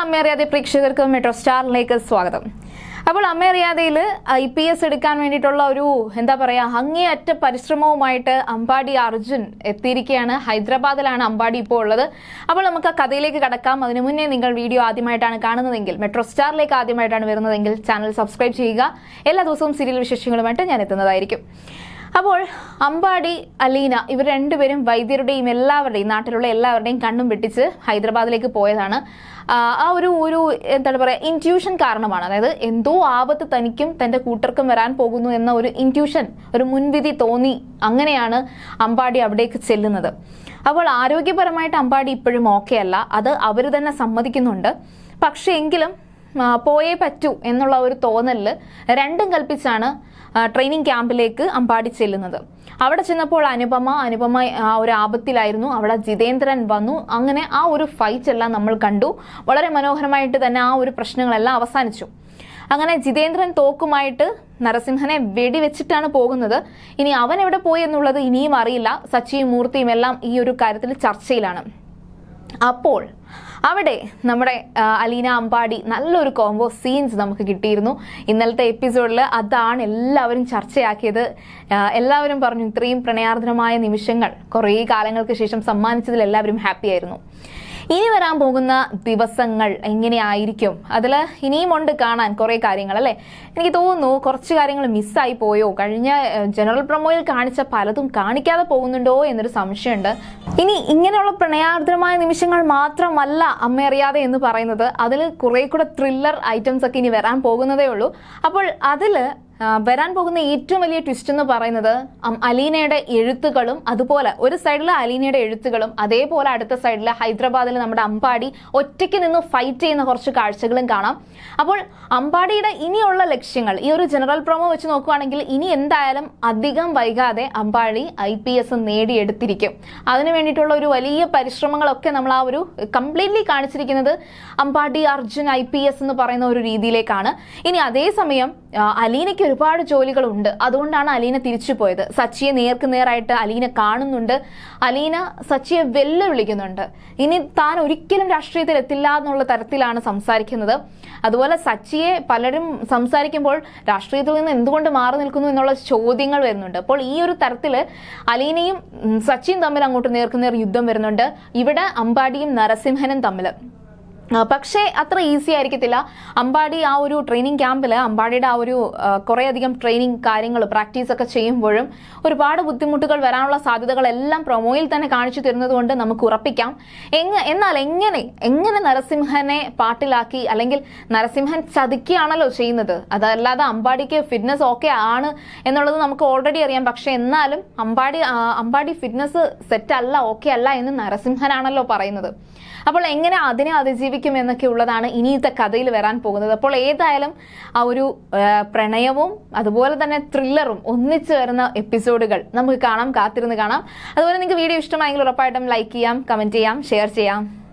അമ്മയറിയാതെ പ്രേക്ഷകർക്ക് മെട്രോ സ്റ്റാറിലേക്ക് സ്വാഗതം അപ്പോൾ അമ്മയറിയാതെയിൽ ഐ പി എസ് എടുക്കാൻ വേണ്ടിയിട്ടുള്ള ഒരു എന്താ പറയാ അങ്ങേയറ്റ പരിശ്രമവുമായിട്ട് അമ്പാടി അർജുൻ എത്തിയിരിക്കുകയാണ് ഹൈദരാബാദിലാണ് അമ്പാടി ഇപ്പോൾ ഉള്ളത് അപ്പോൾ നമുക്ക് ആ കഥയിലേക്ക് കടക്കാം അതിനു മുന്നേ നിങ്ങൾ വീഡിയോ ആദ്യമായിട്ടാണ് കാണുന്നതെങ്കിൽ മെട്രോ സ്റ്റാറിലേക്ക് ആദ്യമായിട്ടാണ് വരുന്നതെങ്കിൽ ചാനൽ സബ്സ്ക്രൈബ് ചെയ്യുക എല്ലാ ദിവസവും സീരിയൽ വിശേഷങ്ങളുമായിട്ട് ഞാൻ എത്തുന്നതായിരിക്കും അപ്പോൾ അമ്പാടി അലീന ഇവർ രണ്ടുപേരും വൈദ്യരുടെയും എല്ലാവരുടെയും നാട്ടിലുള്ള എല്ലാവരുടെയും കണ്ണും വെട്ടിച്ച് ഹൈദരാബാദിലേക്ക് പോയതാണ് ആ ആ ഒരു ഒരു എന്താണ് പറയുക ഇൻറ്റ്യൂഷൻ കാരണമാണ് അതായത് എന്തോ ആപത്ത് തനിക്കും തന്റെ കൂട്ടർക്കും വരാൻ പോകുന്നു എന്ന ഒരു ഇൻറ്റ്യൂഷൻ ഒരു മുൻവിധി തോന്നി അങ്ങനെയാണ് അമ്പാടി അവിടേക്ക് ചെല്ലുന്നത് അപ്പോൾ ആരോഗ്യപരമായിട്ട് അമ്പാടി ഇപ്പോഴും ഓക്കെ അല്ല അത് അവർ തന്നെ സമ്മതിക്കുന്നുണ്ട് പക്ഷേ എങ്കിലും ആ, പോയേ പറ്റൂ എന്നുള്ള ഒരു തോന്നലിൽ രണ്ടും കൽപ്പിച്ചാണ് ആ, ട്രെയിനിങ് ക്യാമ്പിലേക്ക് അമ്പാടി ചെല്ലുന്നത് അവിടെ ചെന്നപ്പോൾ അനുപമ അനുപമ ആ ഒരു ആപത്തിലായിരുന്നു അവിടെ ജിതേന്ദ്രൻ വന്നു അങ്ങനെ ആ ഒരു ഫൈറ്റ് എല്ലാം നമ്മൾ കണ്ടു വളരെ മനോഹരമായിട്ട് തന്നെ ആ ഒരു പ്രശ്നങ്ങളെല്ലാം അവസാനിച്ചു അങ്ങനെ ജിതേന്ദ്രൻ തോക്കുമായിട്ട് നരസിംഹനെ വെടിവെച്ചിട്ടാണ് പോകുന്നത് ഇനി അവൻ എവിടെ പോയി എന്നുള്ളത് ഇനിയും അറിയില്ല സച്ചിയും മൂർത്തിയും എല്ലാം ഈ ഒരു കാര്യത്തിൽ ചർച്ചയിലാണ് അപ്പോൾ അവിടെ നമ്മുടെ ആ, അലീന അമ്പാടി നല്ലൊരു കോംബോ സീൻസ് നമുക്ക് കിട്ടിയിരുന്നു ഇന്നലത്തെ എപ്പിസോഡിൽ അതാണ് എല്ലാവരും ചർച്ചയാക്കിയത് ആ, എല്ലാവരും പറഞ്ഞു ഇത്രയും പ്രണയാർദ്രമായ നിമിഷങ്ങൾ കുറേ കാലങ്ങൾക്ക് ശേഷം സമ്മാനിച്ചതിൽ എല്ലാവരും ഹാപ്പി ആയിരുന്നു ഇനി വരാൻ പോകുന്ന ദിവസങ്ങൾ എങ്ങനെയായിരിക്കും അതിൽ ഇനിയും ഉണ്ട് കാണാൻ കുറേ കാര്യങ്ങൾ അല്ലേ എനിക്ക് തോന്നുന്നു കുറച്ച് കാര്യങ്ങൾ മിസ്സായി പോയോ കഴിഞ്ഞ ഏഹ്, ജനറൽ പ്രൊമോയിൽ കാണിച്ച പലതും കാണിക്കാതെ പോകുന്നുണ്ടോ എന്നൊരു സംശയമുണ്ട് ഇനി ഇങ്ങനെയുള്ള പ്രണയാർദ്രമായ നിമിഷങ്ങൾ മാത്രമല്ല അമ്മ അറിയാതെ എന്ന് പറയുന്നത് അതിൽ കുറെ കൂടെ ത്രില്ലർ ഐറ്റംസ് ഒക്കെ ഇനി വരാൻ പോകുന്നതേ ഉള്ളൂ അപ്പോൾ അതിൽ ആ, വരാൻ പോകുന്ന ഏറ്റവും വലിയ ട്വിസ്റ്റ് എന്ന് പറയുന്നത് അം- അലീനയുടെ എഴുത്തുകളും അതുപോലെ ഒരു സൈഡിൽ അലീനയുടെ എഴുത്തുകളും അതേപോലെ അടുത്ത സൈഡിൽ ഹൈദരാബാദിൽ നമ്മുടെ അമ്പാടി ഒറ്റയ്ക്ക് നിന്ന് ഫൈറ്റ് ചെയ്യുന്ന കുറച്ച് കാഴ്ചകളും കാണാം അപ്പോൾ അമ്പാടിയുടെ ഇനിയുള്ള ലക്ഷ്യങ്ങൾ ഈ ഒരു ജനറൽ പ്രൊമോ വെച്ച് നോക്കുകയാണെങ്കിൽ ഇനി എന്തായാലും അധികം വൈകാതെ അമ്പാടി ഐ പി എസ് നേടിയെടുത്തിരിക്കും അതിനു വേണ്ടിയിട്ടുള്ള ഒരു വലിയ പരിശ്രമങ്ങളൊക്കെ നമ്മൾ ആ ഒരു കംപ്ലീറ്റ്ലി കാണിച്ചിരിക്കുന്നത് Ambadi Arjun I P S എന്ന് പറയുന്ന ഒരു രീതിയിലേക്കാണ് ഇനി അതേസമയം ആ, അലീനയ്ക്ക് ഒരുപാട് ജോലികളുണ്ട് അതുകൊണ്ടാണ് അലീന തിരിച്ചു പോയത് സച്ചിയെ നേർക്ക് നേരായിട്ട് അലീന കാണുന്നുണ്ട് അലീന സച്ചിയെ വെല്ലുവിളിക്കുന്നുണ്ട് ഇനി താൻ ഒരിക്കലും രാഷ്ട്രീയത്തിൽ എത്തില്ല എന്നുള്ള തരത്തിലാണ് സംസാരിക്കുന്നത് അതുപോലെ സച്ചിയെ പലരും സംസാരിക്കുമ്പോൾ രാഷ്ട്രീയത്തിൽ നിന്ന് എന്തുകൊണ്ട് മാറി നിൽക്കുന്നു എന്നുള്ള ചോദ്യങ്ങൾ വരുന്നുണ്ട് അപ്പോൾ ഈ ഒരു തരത്തിൽ അലീനയും ഉം, സച്ചിയും തമ്മിൽ അങ്ങോട്ട് നേർക്കുനേർ യുദ്ധം വരുന്നുണ്ട് ഇവിടെ അമ്പാടിയും നരസിംഹനും തമ്മിൽ ആ, പക്ഷേ അത്ര ഈസി ആയിരിക്കത്തില്ല അമ്പാടി ആ ഒരു ട്രെയിനിങ് ക്യാമ്പിൽ അമ്പാടിയുടെ ആ ഒരു ആ, കുറേയധികം ട്രെയിനിങ് കാര്യങ്ങൾ പ്രാക്ടീസ് ഒക്കെ ചെയ്യുമ്പോഴും ഒരുപാട് ബുദ്ധിമുട്ടുകൾ വരാനുള്ള സാധ്യതകളെല്ലാം പ്രൊമോയിൽ തന്നെ കാണിച്ചു തരുന്നത് കൊണ്ട് നമുക്ക് ഉറപ്പിക്കാം എങ്ങ എന്നാൽ എങ്ങനെ എങ്ങനെ നരസിംഹനെ പാട്ടിലാക്കി അല്ലെങ്കിൽ നരസിംഹൻ ചതിക്കുകയാണല്ലോ ചെയ്യുന്നത് അതല്ലാതെ അമ്പാടിക്ക് ഫിറ്റ്നസ് ഓക്കെ ആണ് എന്നുള്ളത് നമുക്ക് ഓൾറെഡി അറിയാം പക്ഷെ എന്നാലും അമ്പാടി ആ, അമ്പാടി ഫിറ്റ്നസ് സെറ്റ് അല്ല ഓക്കെ അല്ല എന്ന് നരസിംഹനാണല്ലോ പറയുന്നത് അപ്പോൾ എങ്ങനെ അതിനെ അതിജീവിക്കും എന്നൊക്കെ ഉള്ളതാണ് ഇനിയത്തെ കഥയിൽ വരാൻ പോകുന്നത് അപ്പോൾ ഏതായാലും ആ ഒരു ആ, പ്രണയവും അതുപോലെ തന്നെ ത്രില്ലറും ഒന്നിച്ചു വരുന്ന എപ്പിസോഡുകൾ നമുക്ക് കാണാം കാത്തിരുന്ന് കാണാം അതുപോലെ നിങ്ങൾക്ക് വീഡിയോ ഇഷ്ടമായെങ്കിൽ ഉറപ്പായിട്ടും ലൈക്ക് ചെയ്യാം കമന്റ് ചെയ്യാം ഷെയർ ചെയ്യാം